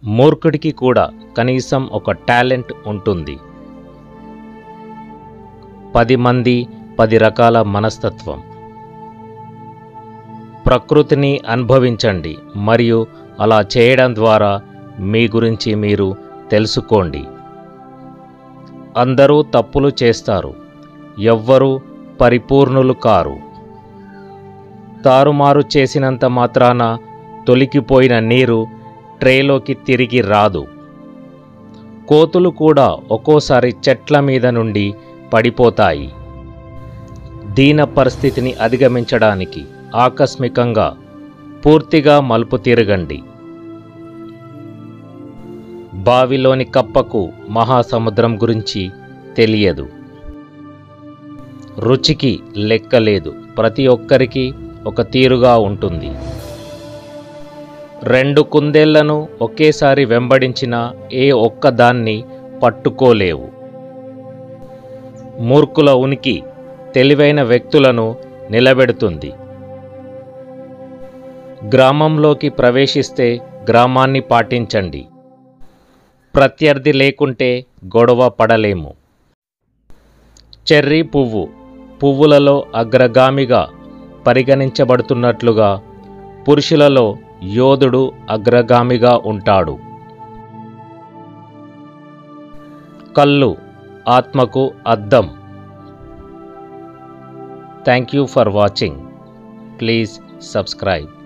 మూర్ఖుడికి కూడా కనీసం ఒక టాలెంట్ ఉంటుంది పది మంది పది రకాల మనస్తత్వం ప్రకృతిని అనుభవించండి మరియు అలా చేయడం ద్వారా మీ గురించి మీరు తెలుసుకోండి అందరూ తప్పులు చేస్తారు ఎవ్వరూ పరిపూర్ణులు కారు తారుమారు చేసినంత మాత్రాన తొలికిపోయిన నీరు ట్రేలోకి తిరిగి రాదు కోతులు కూడా ఒక్కోసారి చెట్ల మీద నుండి పడిపోతాయి దీన పరిస్థితిని అధిగమించడానికి ఆకస్మికంగా పూర్తిగా మలుపు తిరగండి బావిలోని కప్పకు మహాసముద్రం గురించి తెలియదు రుచికి లెక్కలేదు ప్రతి ఒక్కరికి ఒక తీరుగా ఉంటుంది రెండు కుందేళ్లను ఒకేసారి వెంబడించిన ఏ ఒక్క దాన్ని పట్టుకోలేవు మూర్ఖుల ఉనికి తెలివైన వ్యక్తులను నిలబెడుతుంది గ్రామంలోకి ప్రవేశిస్తే గ్రామాన్ని పాటించండి ప్రత్యర్థి లేకుంటే గొడవ పడలేము చెర్రీ పువ్వు పువ్వులలో అగ్రగామిగా పరిగణించబడుతున్నట్లుగా పురుషులలో యోధుడు అగ్రగామిగా ఉంటాడు కళ్ళు ఆత్మకు అద్దం thank you for watching please subscribe